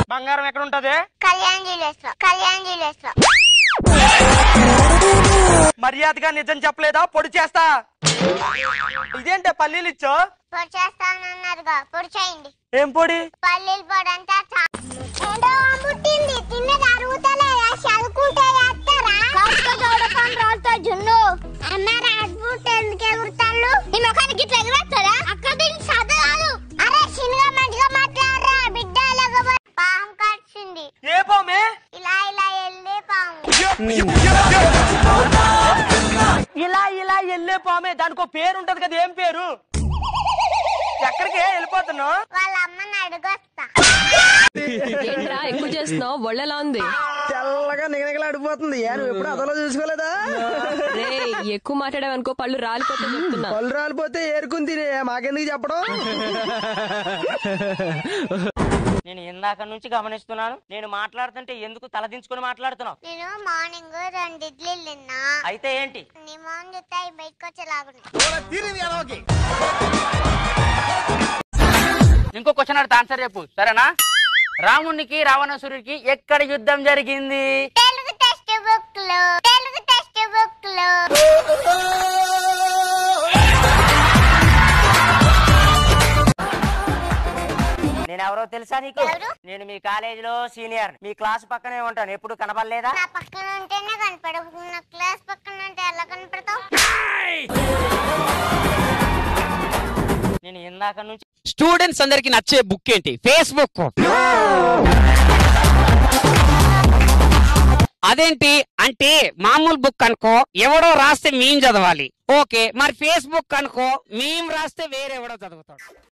బంగారం ఎక్కడ ఉంటది కళ్యాణ్ జ్యువెలర్స్ లో కళ్యాణ్ జ్యువెలర్స్ లో మర్యాదగా నిజం చెప్పలేదా పొడి చేస్తా ఇదేంటే పల్లీలు ఇచ్చో పొడి చేస్తానన్నారుగా పొడి చేయండి ఏం పొడి పల్లీలు పొడి అంతా చా- ఏంటో పుట్టింది తిన్నది అరుగుతలేదా చదువుకుంటే చేస్తారా రాళ్ళతో చూడకొని రాళ్ళతో జున్ను అన్న రాజపుట్ ఎందుకు ఎగురుతాళ్ళు నీ ముఖానికి ఇట్లా ఎగురేస్తారా అక్కడ దీనికి చదవాలి అరే చిన్నగా మంచిగా మాట్లాడరా బిడ్డ ఎలాగో పాము కడిచింది ఏ పామే ఇలా ఇలా వెళ్ళే పాము ఇలా ఇలా వెళ్ళే పామే దానికి ఒక పేరు ఉంటది కదా ఏం పేరు ఎక్కడికి వెళ్ళిపోతున్నావు వాళ్ళ అమ్మని అడుగొస్తా ఏంట్రా ఎక్కువ చేస్తున్నావు ఒళ్ళెలా ఉంది తెల్లగా నిగనిగలాడిపోతుంది ఏ నువ్వు ఎప్పుడు అదలో చూసుకోలేదా రే ఎక్కువ మాట్లాడావనుకో పళ్ళు రాలిపోతే చెప్తున్నా పళ్ళు రాలిపోతే ఏరుకుని తినే మాకెందుకు చెప్పడం నేను ఇందాక నుంచి గమనిస్తున్నాను నేను మాట్లాడుతుంటే ఎందుకు తలదించుకొని మాట్లాడుతున్నావు నేను మార్నింగ్ రెండు ఇడ్లీలు తిన్నా అయితే ఏంటి నీ మోహన్ చూస్తే అవి బయటకు వచ్చేలాగున్నాయి ఇంకో క్వశ్చన్ అడితే ఆన్సర్ చెప్పు సరేనా రామునికి రావణాసురుడికి ఎక్కడ యుద్ధం జరిగింది తెలుగు టెక్స్ట్ బుక్ లో తెలుగు టెక్స్ట్ బుక్ లో నేను ఎవరో తెలుసా నీకు ఎవరు? నేను మీ కాలేజీలో సీనియర్ మీ క్లాస్ పక్కనే ఉంటాను ఎప్పుడు కనపడలేదా నా పక్కన ఉంటేనే కనపడవు నా క్లాస్ పక్కన ఉంటే ఎలా కనపడతావు నేను ఇందాక నుంచి స్టూడెంట్స్ అందరికి నచ్చే బుక్ ఏంటి ఫేస్బుక్ అదేంటి అంటే మామూలు బుక్ అనుకో ఎవడో రాస్తే మేము చదవాలి ఓకే మరి ఫేస్బుక్ అనుకో మేము రాస్తే వేరెవడో చదువుతాడు